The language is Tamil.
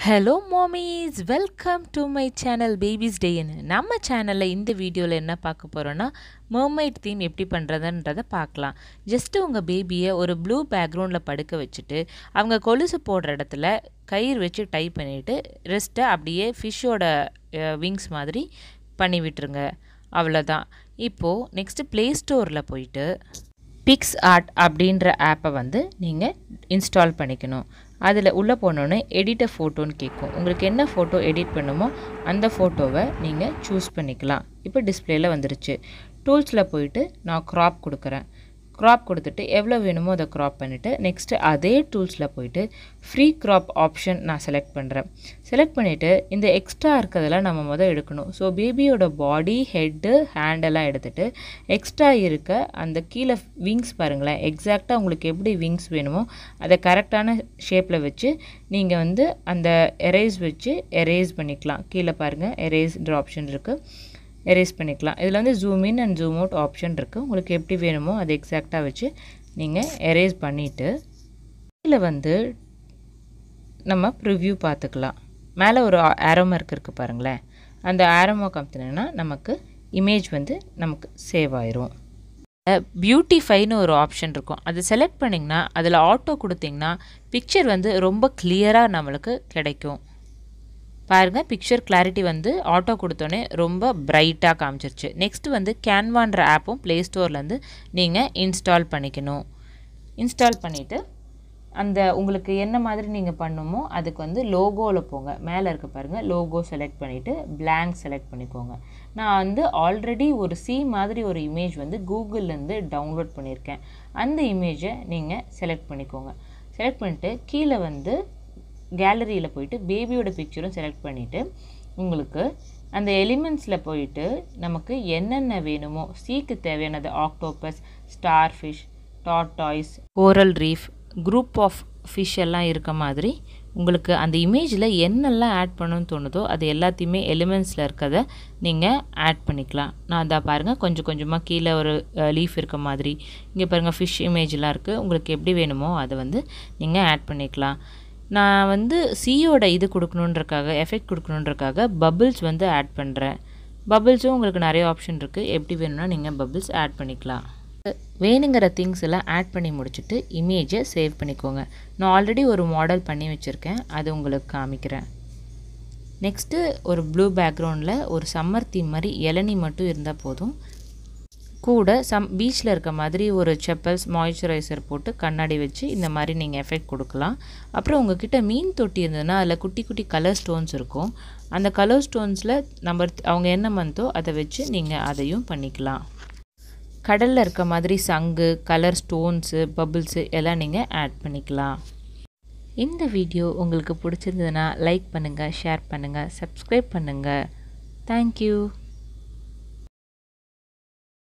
hello mommies welcome to my channel babies டேன்னு நம்ம சேனலில் இந்த வீடியோவில் என்ன பார்க்க போகிறோன்னா மர்மைட் தீம் எப்படி பண்ணுறதுன்றதை பார்க்கலாம் ஜஸ்ட்டு உங்கள் பேபியை ஒரு ப்ளூ பேக்ரவுண்டில் படுக்க வச்சுட்டு அவங்க கொலுசு போடுற இடத்துல கயிறு வச்சு டை பண்ணிவிட்டு ரெஸ்ட்டை அப்படியே ஃபிஷ்ஷோட விங்ஸ் மாதிரி பண்ணி விட்டுருங்க அவ்வளோதான் இப்போது நெக்ஸ்ட்டு ப்ளே ஸ்டோரில் போயிட்டு பிக்ஸ் ஆர்ட் அப்படின்ற ஆப்பை வந்து நீங்கள் இன்ஸ்டால் பண்ணிக்கணும் அதில் உள்ளே போனோன்னே எடிட்ட ஃபோட்டோன்னு கேட்கும் உங்களுக்கு என்ன ஃபோட்டோ எடிட் பண்ணுமோ அந்த ஃபோட்டோவை நீங்கள் சூஸ் பண்ணிக்கலாம் இப்போ டிஸ்பிளேயில் வந்துருச்சு டூல்ஸில் போயிட்டு நான் க்ராப் கொடுக்குறேன் க்ராப் கொடுத்துட்டு எவ்வளோ வேணுமோ அதை க்ராப் பண்ணிவிட்டு நெக்ஸ்ட்டு அதே டூல்ஸில் போயிட்டு ஃப்ரீ க்ராப் ஆப்ஷன் நான் செலக்ட் பண்ணுறேன் செலக்ட் பண்ணிவிட்டு இந்த எக்ஸ்ட்ரா இருக்கிறதெல்லாம் நம்ம முதல் எடுக்கணும் ஸோ பேபியோட பாடி ஹெட்டு ஹேண்டெல்லாம் எடுத்துகிட்டு எக்ஸ்ட்ரா இருக்க அந்த கீழே விங்ஸ் பாருங்களேன் எக்ஸாக்டாக உங்களுக்கு எப்படி விங்ஸ் வேணுமோ அதை கரெக்டான ஷேப்பில் வச்சு நீங்கள் வந்து அந்த எரேஸ் வச்சு எரேஸ் பண்ணிக்கலாம் கீழே பாருங்கள் எரேஸ்ன்ற ஆப்ஷன் இருக்குது எரேஸ் பண்ணிக்கலாம் இதில் வந்து zoom in and zoom out option இருக்குது உங்களுக்கு எப்படி வேணுமோ அது எக்ஸாக்டாக வச்சு நீங்கள் எரேஸ் பண்ணிவிட்டு இதில் வந்து நம்ம ப்ரிவ்யூ பார்த்துக்கலாம் மேலே ஒரு ஆரோ மார்க் இருக்குது பாருங்களேன் அந்த ஆரோமா காமித்தினா நமக்கு இமேஜ் வந்து நமக்கு சேவ் ஆயிரும் பியூட்டிஃபைன்னு ஒரு ஆப்ஷன் இருக்கும் அது செலக்ட் பண்ணிங்கன்னா அதில் ஆட்டோ கொடுத்திங்கன்னா பிக்சர் வந்து ரொம்ப கிளியராக நம்மளுக்கு கிடைக்கும் பாருங்கள் பிக்சர் கிளாரிட்டி வந்து ஆட்டோ கொடுத்தோன்னே ரொம்ப பிரைட்டாக காமிச்சிருச்சு நெக்ஸ்ட்டு வந்து கேன்வான்ற ஆப்பும் ப்ளே ஸ்டோர்லேருந்து நீங்கள் இன்ஸ்டால் பண்ணிக்கணும் இன்ஸ்டால் பண்ணிவிட்டு அந்த உங்களுக்கு என்ன மாதிரி நீங்கள் பண்ணுமோ அதுக்கு வந்து லோகோவில் போங்க மேலே இருக்க பாருங்கள் லோகோ செலக்ட் பண்ணிவிட்டு பிளாங்க் செலக்ட் பண்ணிக்கோங்க நான் வந்து ஆல்ரெடி ஒரு சி மாதிரி ஒரு இமேஜ் வந்து கூகுள்லேருந்து டவுன்லோட் பண்ணியிருக்கேன் அந்த இமேஜை நீங்கள் செலக்ட் பண்ணிக்கோங்க செலக்ட் பண்ணிவிட்டு கீழே வந்து கேலரியில் போயிட்டு பேபியோட பிக்சரும் செலக்ட் பண்ணிவிட்டு உங்களுக்கு அந்த எலிமெண்ட்ஸில் போயிட்டு நமக்கு என்னென்ன வேணுமோ சீக்கு தேவையானது octopus star fish tortoise coral reef group of fish எல்லாம் இருக்க மாதிரி உங்களுக்கு அந்த இமேஜில் என்னெல்லாம் ஆட் பண்ணணும்னு தோணுதோ அது எல்லாத்தையுமே எலிமெண்ட்ஸில் இருக்கிறத நீங்கள் ஆட் பண்ணிக்கலாம் நான் அதை பாருங்கள் கொஞ்சம் கொஞ்சமாக கீழே ஒரு லீஃப் இருக்க மாதிரி இங்கே பாருங்கள் ஃபிஷ் இமேஜெலாம் இருக்குது உங்களுக்கு எப்படி வேணுமோ அதை வந்து நீங்கள் ஆட் பண்ணிக்கலாம் நான் வந்து சியோட இது கொடுக்கணுன்றக்காக எஃபெக்ட் கொடுக்கணுன்றக்காக பபிள்ஸ் வந்து ஆட் பண்ணுறேன் பபிள்ஸும் உங்களுக்கு நிறைய ஆப்ஷன் இருக்குது எப்படி வேணும்னா நீங்கள் பபிள்ஸ் ஆட் பண்ணிக்கலாம் வேணுங்கிற திங்ஸ் எல்லாம் ஆட் பண்ணி முடிச்சுட்டு இமேஜை சேவ் பண்ணிக்கோங்க நான் ஆல்ரெடி ஒரு மாடல் பண்ணி வச்சுருக்கேன் அது உங்களுக்கு காமிக்கிறேன் நெக்ஸ்ட்டு ஒரு ப்ளூ பேக்ரவுண்டில் ஒரு சம்மர் தீம் மாதிரி இளநி மட்டும் இருந்தால் போதும் கூட சம் பீச்சில் இருக்க மாதிரி ஒரு செப்பல்ஸ் மாய்ஸ்சரைசர் போட்டு கண்ணாடி வச்சு இந்த மாதிரி நீங்கள் எஃபெக்ட் கொடுக்கலாம் அப்புறம் உங்ககிட்ட மீன் தொட்டி இருந்ததுன்னா அதில் குட்டி குட்டி கலர் ஸ்டோன்ஸ் இருக்கும் அந்த கலர் ஸ்டோன்ஸில் நம்ம அவங்க என்ன மந்தோ அதை வச்சு நீங்கள் அதையும் பண்ணிக்கலாம் கடலில் இருக்க மாதிரி சங்கு கலர் ஸ்டோன்ஸு பபிள்ஸு எல்லாம் நீங்கள் ஆட் பண்ணிக்கலாம் இந்த வீடியோ உங்களுக்கு பிடிச்சிருந்ததுன்னா லைக் பண்ணுங்கள் ஷேர் பண்ணுங்கள் சப்ஸ்கிரைப் பண்ணுங்கள் தேங்க்யூ